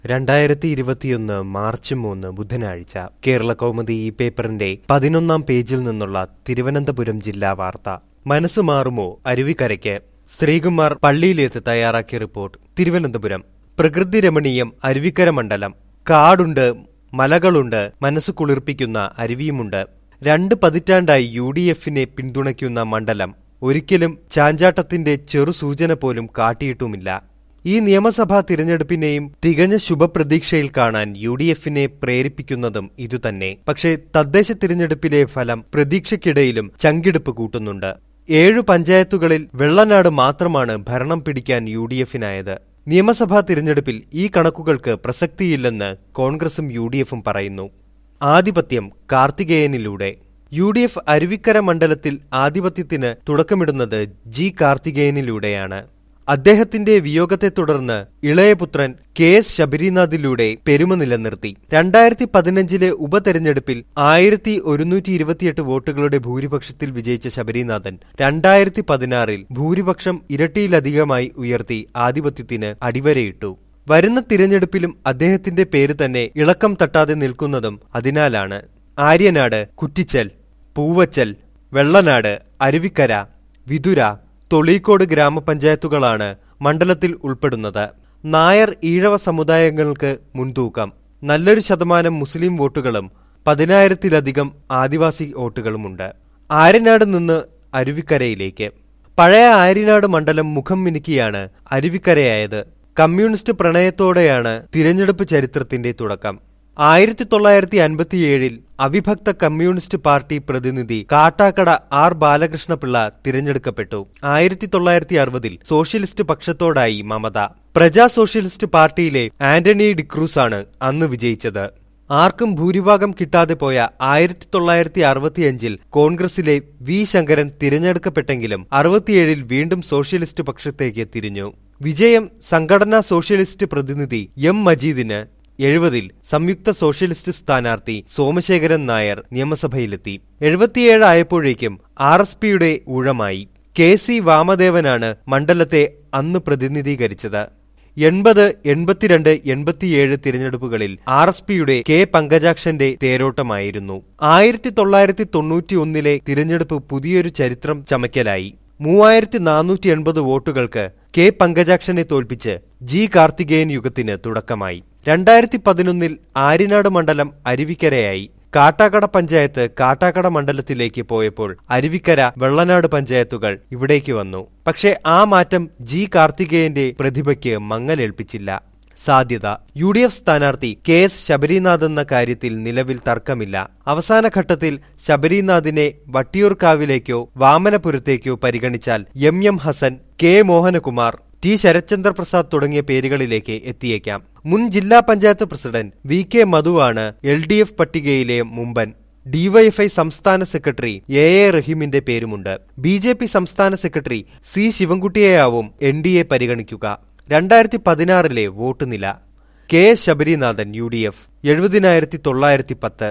രണ്ടായിരത്തി ഇരുപത്തിയൊന്ന് മാർച്ച് മൂന്ന് ബുധനാഴ്ച കേരള കൗമുദി ഈ പേപ്പറിന്റെ പതിനൊന്നാം പേജിൽ നിന്നുള്ള തിരുവനന്തപുരം ജില്ലാ വാർത്ത മനസ്സ് മാറുമോ അരുവിക്കരയ്ക്ക് ശ്രീകുമാർ പള്ളിയിലെത്ത് തയ്യാറാക്കിയ റിപ്പോർട്ട് തിരുവനന്തപുരം പ്രകൃതി രമണീയം അരുവിക്കര മണ്ഡലം കാടുണ്ട് മലകളുണ്ട് മനസ്സ് കുളിർപ്പിക്കുന്ന അരുവിയുമുണ്ട് രണ്ട് പതിറ്റാണ്ടായി യു ഡി എഫിനെ പിന്തുണയ്ക്കുന്ന മണ്ഡലം ഒരിക്കലും ചാഞ്ചാട്ടത്തിന്റെ ചെറു സൂചന പോലും കാട്ടിയിട്ടുമില്ല ഈ നിയമസഭാ തിരഞ്ഞെടുപ്പിനെയും തികഞ്ഞ ശുഭപ്രതീക്ഷയിൽ കാണാൻ യു ഡി എഫിനെ പ്രേരിപ്പിക്കുന്നതും ഇതുതന്നെ പക്ഷേ തദ്ദേശ തിരഞ്ഞെടുപ്പിലെ ഫലം പ്രതീക്ഷയ്ക്കിടയിലും ചങ്കിടിപ്പ് കൂട്ടുന്നുണ്ട് ഏഴു പഞ്ചായത്തുകളിൽ വെള്ളനാട് മാത്രമാണ് ഭരണം പിടിക്കാൻ യു ഡി എഫിനായത് നിയമസഭാ തിരഞ്ഞെടുപ്പിൽ ഈ കണക്കുകൾക്ക് പ്രസക്തിയില്ലെന്ന് കോൺഗ്രസും യു ഡി എഫും പറയുന്നു ആധിപത്യം കാർത്തികേയനിലൂടെ യു ഡി എഫ് അരുവിക്കര മണ്ഡലത്തിൽ ആധിപത്യത്തിന് തുടക്കമിടുന്നത് ജി കാർത്തികേയനിലൂടെയാണ് അദ്ദേഹത്തിന്റെ വിയോഗത്തെ തുടർന്ന് ഇളയപുത്രൻ കെ എസ് ശബരിനാഥിലൂടെ പെരുമ നിലനിർത്തി രണ്ടായിരത്തി പതിനഞ്ചിലെ ഉപതെരഞ്ഞെടുപ്പിൽ ആയിരത്തി ഒരുന്നൂറ്റി ഇരുപത്തിയെട്ട് വോട്ടുകളുടെ ഭൂരിപക്ഷത്തിൽ വിജയിച്ച ശബരിനാഥൻ രണ്ടായിരത്തി പതിനാറിൽ ഭൂരിപക്ഷം ഇരട്ടിയിലധികമായി ഉയർത്തി ആധിപത്യത്തിന് അടിവരയിട്ടു വരുന്ന തിരഞ്ഞെടുപ്പിലും അദ്ദേഹത്തിന്റെ പേര് തന്നെ ഇളക്കം തട്ടാതെ നിൽക്കുന്നതും അതിനാലാണ് ആര്യനാട് കുറ്റിച്ചൽ പൂവച്ചൽ വെള്ളനാട് അരുവിക്കര വിതുര തൊളീക്കോട് ഗ്രാമപഞ്ചായത്തുകളാണ് മണ്ഡലത്തിൽ ഉൾപ്പെടുന്നത് നായർ ഈഴവ സമുദായങ്ങൾക്ക് മുൻതൂക്കം നല്ലൊരു ശതമാനം മുസ്ലിം വോട്ടുകളും പതിനായിരത്തിലധികം ആദിവാസി വോട്ടുകളുമുണ്ട് ആര്യനാട് നിന്ന് അരുവിക്കരയിലേക്ക് പഴയ ആര്യനാട് മണ്ഡലം മുഖം മിനുക്കിയാണ് അരുവിക്കരയായത് കമ്മ്യൂണിസ്റ്റ് പ്രണയത്തോടെയാണ് തിരഞ്ഞെടുപ്പ് ചരിത്രത്തിന്റെ തുടക്കം ആയിരത്തി തൊള്ളായിരത്തി അൻപത്തിയേഴിൽ അവിഭക്ത കമ്മ്യൂണിസ്റ്റ് പാർട്ടി പ്രതിനിധി കാട്ടാക്കട ആർ ബാലകൃഷ്ണപിള്ള തിരഞ്ഞെടുക്കപ്പെട്ടു ആയിരത്തി തൊള്ളായിരത്തി അറുപതിൽ സോഷ്യലിസ്റ്റ് പക്ഷത്തോടായി മമത പ്രജാ സോഷ്യലിസ്റ്റ് പാർട്ടിയിലെ ആന്റണി ഡിക്രൂസ് ആണ് അന്ന് വിജയിച്ചത് ആർക്കും ഭൂരിഭാഗം കിട്ടാതെ പോയ ആയിരത്തി തൊള്ളായിരത്തി അറുപത്തിയഞ്ചിൽ കോൺഗ്രസിലെ വി ശങ്കരൻ തിരഞ്ഞെടുക്കപ്പെട്ടെങ്കിലും അറുപത്തിയേഴിൽ വീണ്ടും സോഷ്യലിസ്റ്റ് പക്ഷത്തേക്ക് തിരിഞ്ഞു വിജയം സംഘടനാ സോഷ്യലിസ്റ്റ് പ്രതിനിധി എം മജീദിന് എഴുപതിൽ സംയുക്ത സോഷ്യലിസ്റ്റ് സ്ഥാനാർത്ഥി സോമശേഖരൻ നായർ നിയമസഭയിലെത്തി എഴുപത്തിയേഴ് ആയപ്പോഴേക്കും ആർ എസ് പിയുടെ ഊഴമായി കെ സി വാമദേവനാണ് മണ്ഡലത്തെ അന്ന് പ്രതിനിധീകരിച്ചത് എൺപത് എൺപത്തിരണ്ട് എൺപത്തിയേഴ് തിരഞ്ഞെടുപ്പുകളിൽ ആർ എസ് പിയുടെ കെ പങ്കജാക്ഷന്റെ തേരോട്ടമായിരുന്നു ആയിരത്തി തൊള്ളായിരത്തി തൊണ്ണൂറ്റി ഒന്നിലെ തിരഞ്ഞെടുപ്പ് പുതിയൊരു ചരിത്രം ചമയ്ക്കലായി മൂവായിരത്തി നാനൂറ്റി എൺപത് വോട്ടുകൾക്ക് കെ പങ്കജാക്ഷനെ തോൽപ്പിച്ച് ജി കാർത്തികേയൻ യുഗത്തിന് തുടക്കമായി രണ്ടായിരത്തി പതിനൊന്നിൽ ആര്യനാട് മണ്ഡലം അരുവിക്കരയായി കാട്ടാക്കട പഞ്ചായത്ത് കാട്ടാക്കട മണ്ഡലത്തിലേക്ക് പോയപ്പോൾ അരുവിക്കര വെള്ളനാട് പഞ്ചായത്തുകൾ ഇവിടേക്ക് വന്നു പക്ഷേ ആ മാറ്റം ജി കാർത്തികേയന്റെ പ്രതിഭയ്ക്ക് മങ്ങലേൽപ്പിച്ചില്ല സാധ്യത യു ഡി എഫ് സ്ഥാനാർത്ഥി കെ എസ് ശബരിനാഥ് എന്ന കാര്യത്തിൽ നിലവിൽ തർക്കമില്ല അവസാന ഘട്ടത്തിൽ ശബരിനാഥിനെ വട്ടിയൂർക്കാവിലേക്കോ വാമനപുരത്തേക്കോ പരിഗണിച്ചാൽ M M Hasan K Mohanakumar T Sarathchandra Prasad തുടങ്ങിയ പേരുകളിലേക്ക് എത്തിയേക്കാം മുൻ ജില്ലാ പഞ്ചായത്ത് പ്രസിഡന്റ് വി കെ മധുവാണ് എൽ ഡി എഫ് പട്ടികയിലെ മുമ്പൻ ഡിവൈഎഫ്ഐ സംസ്ഥാന സെക്രട്ടറി എ എ റഹീമിന്റെ പേരുമുണ്ട് ബി ജെ പി സംസ്ഥാന സെക്രട്ടറി സി ശിവൻകുട്ടിയെയാവും എൻ ഡി എ പരിഗണിക്കുക രണ്ടായിരത്തി പതിനാറിലെ വോട്ട് നില K S Sabarinathan U D F എഴുപതിനായിരത്തി തൊള്ളായിരത്തി പത്ത്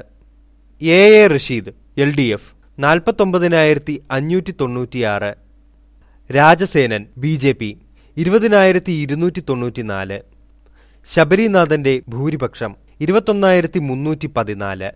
A A Rasheed L D F നാൽപ്പത്തൊമ്പതിനായിരത്തി അഞ്ഞൂറ്റി തൊണ്ണൂറ്റിയാറ് രാജസേനൻ ബി ജെ പി ഇരുപതിനായിരത്തി ഇരുന്നൂറ്റി തൊണ്ണൂറ്റിനാല് ശബരിനാഥന്റെ ഭൂരിപക്ഷം ഇരുപത്തൊന്നായിരത്തി മുന്നൂറ്റി പതിനാല്